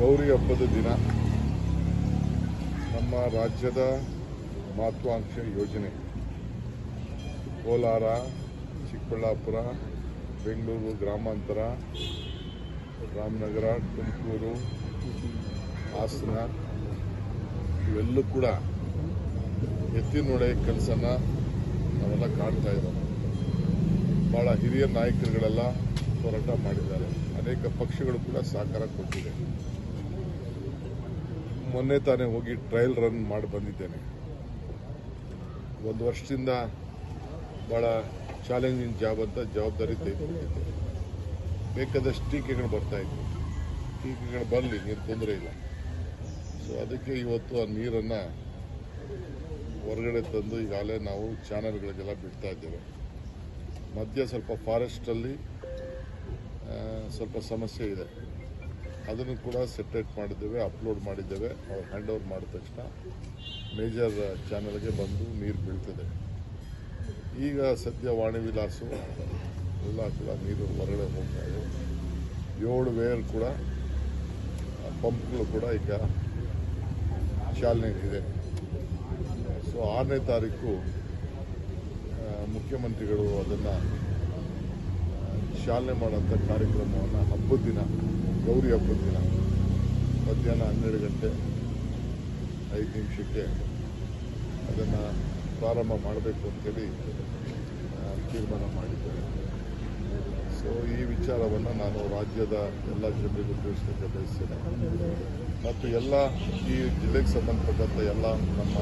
ಗೌರಿ ಹಬ್ಬದ ದಿನ ನಮ್ಮ ರಾಜ್ಯದ ಮಹತ್ವಾಕಾಂಕ್ಷೆ ಯೋಜನೆ ಕೋಲಾರ ಚಿಕ್ಕಬಳ್ಳಾಪುರ ಬೆಂಗಳೂರು ಗ್ರಾಮಾಂತರ ರಾಮನಗರ ತುಮಕೂರು ಹಾಸನ ಇವೆಲ್ಲೂ ಕೂಡ ಎತ್ತಿನೊಡೆ ಕೆಲಸನ ನಾವೆಲ್ಲ ಕಾಣ್ತಾ ಇದ್ದಾವೆ ಭಾಳ ಹಿರಿಯ ನಾಯಕರುಗಳೆಲ್ಲ ಹೋರಾಟ ಮಾಡಿದ್ದಾರೆ ಅನೇಕ ಪಕ್ಷಗಳು ಕೂಡ ಸಹಕಾರ ಕೊಟ್ಟಿದೆ ಮೊನ್ನೆ ತಾನೇ ಹೋಗಿ ಟ್ರಯಲ್ ರನ್ ಮಾಡಿ ಬಂದಿದ್ದೇನೆ ಒಂದು ವರ್ಷದಿಂದ ಭಾಳ ಚಾಲೆಂಜಿಂಗ್ ಜಾಬ್ ಅಂತ ಜವಾಬ್ದಾರಿ ತೆಗೆದುಕೊಂಡಿದ್ದೆ ಬೇಕಾದಷ್ಟು ಟೀಕೆಗಳು ಬರ್ತಾ ಇದ್ವು ಟೀಕೆಗಳು ಬರಲಿ ನೀರು ತೊಂದರೆ ಇಲ್ಲ ಸೊ ಅದಕ್ಕೆ ಇವತ್ತು ಆ ನೀರನ್ನು ಹೊರಗಡೆ ತಂದು ಈಗಾಗಲೇ ನಾವು ಚಾನಲ್ಗಳಿಗೆಲ್ಲ ಬಿಡ್ತಾ ಇದ್ದೇವೆ ಮಧ್ಯ ಸ್ವಲ್ಪ ಫಾರೆಸ್ಟಲ್ಲಿ ಆ, ಸ್ವಲ್ಪ ಸಮಸ್ಯೆ ಇದೆ ಅದನ್ನು ಕೂಡ ಸೆಟ್ರೇಟ್ ಮಾಡಿದ್ದೇವೆ ಅಪ್ಲೋಡ್ ಮಾಡಿದ್ದೇವೆ ಅವ್ರು ಹ್ಯಾಂಡ್ ಓವರ್ ಮಾಡಿದ ತಕ್ಷಣ ಮೇಜರ್ ಚಾನಲ್ಗೆ ಬಂದು ನೀರು ಬೀಳ್ತದೆ ಈಗ ಸದ್ಯ ವಾಣಿ ವಿಲಾಸು ಎಲ್ಲ ಕೂಡ ನೀರು ಹೊರಗಡೆ ಹೋಗ್ತಾ ಇದೆ ಏಳು ವೇರ್ ಕೂಡ ಆ, ಪಂಪ್ಗಳು ಕೂಡ ಈಗ ಚಾಲನೆ ಇದೆ ಸೊ ಆರನೇ ತಾರೀಕು ಆ, ಮುಖ್ಯಮಂತ್ರಿಗಳು ಅದನ್ನು ಚಾಲನೆ ಮಾಡೋಂಥ ಕಾರ್ಯಕ್ರಮವನ್ನು ಹಬ್ಬದ ದಿನ ಗೌರಿ ಹಬ್ಬದ ದಿನ ಮಧ್ಯಾಹ್ನ ಹನ್ನೆರಡು ಗಂಟೆ ಐದು ನಿಮಿಷಕ್ಕೆ ಅದನ್ನು ಪ್ರಾರಂಭ ಮಾಡಬೇಕು ಅಂತೇಳಿ ಆ, ತೀರ್ಮಾನ ಮಾಡಿದ್ದೇವೆ ಸೊ ಈ ವಿಚಾರವನ್ನು ನಾನು ರಾಜ್ಯದ ಎಲ್ಲ ಜನರಿಗೂ ತಿಳಿಸಲಿಕ್ಕೆ ಬಯಸ್ತೇನೆ ಮತ್ತು ಎಲ್ಲ ಈ ಜಿಲ್ಲೆಗೆ ಸಂಬಂಧಪಟ್ಟಂಥ ಎಲ್ಲ ನಮ್ಮ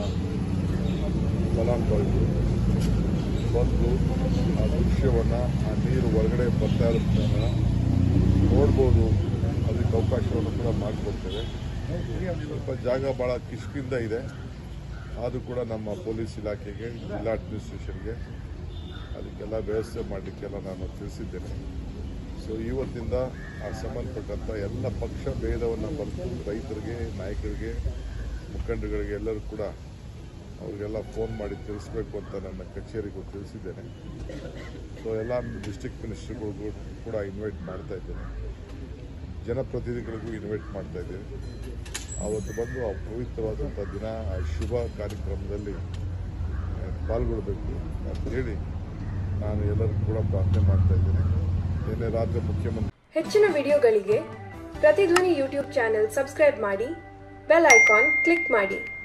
ಫಲಾನುಭವಿಗಳು ಬಂದು ಆ ದೃಶ್ಯವನ್ನು ಆ ನೀರು ಹೊರಗಡೆ ಬರ್ತಾ ಇರೋದನ್ನ ನೋಡ್ಬೋದು ಅದಕ್ಕೆ ಅವಕಾಶವನ್ನು ಕೂಡ ಮಾಡಿಕೊಡ್ತೇವೆ ಸ್ವಲ್ಪ ಜಾಗ ಭಾಳ ಕಿಷ್ಕಿಂದ ಇದೆ ಅದು ಕೂಡ ನಮ್ಮ ಪೊಲೀಸ್ ಇಲಾಖೆಗೆ ಜಿಲ್ಲಾ ಅಡ್ಮಿನಿಸ್ಟ್ರೇಷನ್ಗೆ ಅದಕ್ಕೆಲ್ಲ ವ್ಯವಸ್ಥೆ ಮಾಡಲಿಕ್ಕೆಲ್ಲ ನಾನು ತಿಳಿಸಿದ್ದೇನೆ ಸೊ ಇವತ್ತಿಂದ ಆ ಸಂಬಂಧಪಟ್ಟಂಥ ಎಲ್ಲ ಪಕ್ಷ ಭೇದವನ್ನು ಬರೆದು ರೈತರಿಗೆ ನಾಯಕರಿಗೆ ಮುಖಂಡರುಗಳಿಗೆ ಎಲ್ಲರೂ ಕೂಡ ಅವ್ರಿಗೆಲ್ಲ ಫೋನ್ ಮಾಡಿ ತಿಳಿಸ್ಬೇಕು ಅಂತ ನನ್ನ ಕಚೇರಿಗೂ ತಿಳಿಸಿದ್ದೇನೆ ಸೊ ಎಲ್ಲ ಡಿಸ್ಟಿಕ್ ಮಿನಿಸ್ಟ್ರಿಗಳಿಗೂ ಕೂಡ ಇನ್ವೈಟ್ ಮಾಡ್ತಾ ಇದ್ದೇನೆ ಜನಪ್ರತಿನಿಧಿಗಳಿಗೂ ಇನ್ವೈಟ್ ಮಾಡ್ತಾ ಇದ್ದೇನೆ ಆವತ್ತು ಬಂದು ಆ ಪವಿತ್ರವಾದಂಥ ದಿನ ಆ ಶುಭ ಕಾರ್ಯಕ್ರಮದಲ್ಲಿ ಆ, ಪಾಲ್ಗೊಳ್ಬೇಕು ಅಂತ ಹೇಳಿ ನಾನು ಎಲ್ಲರಿಗೂ ಕೂಡ ಪ್ರಾರ್ಥನೆ ಮಾಡ್ತಾ ಇದ್ದೇನೆ ನಿನ್ನೆ ರಾತ್ರಿ ಮುಖ್ಯಮಂತ್ರಿ ಹೆಚ್ಚಿನ ವಿಡಿಯೋಗಳಿಗೆ ಪ್ರತಿಧ್ವನಿ ಯೂಟ್ಯೂಬ್ ಚಾನೆಲ್ ಸಬ್ಸ್ಕ್ರೈಬ್ ಮಾಡಿ ಬೆಲ್ ಐಕಾನ್ ಕ್ಲಿಕ್ ಮಾಡಿ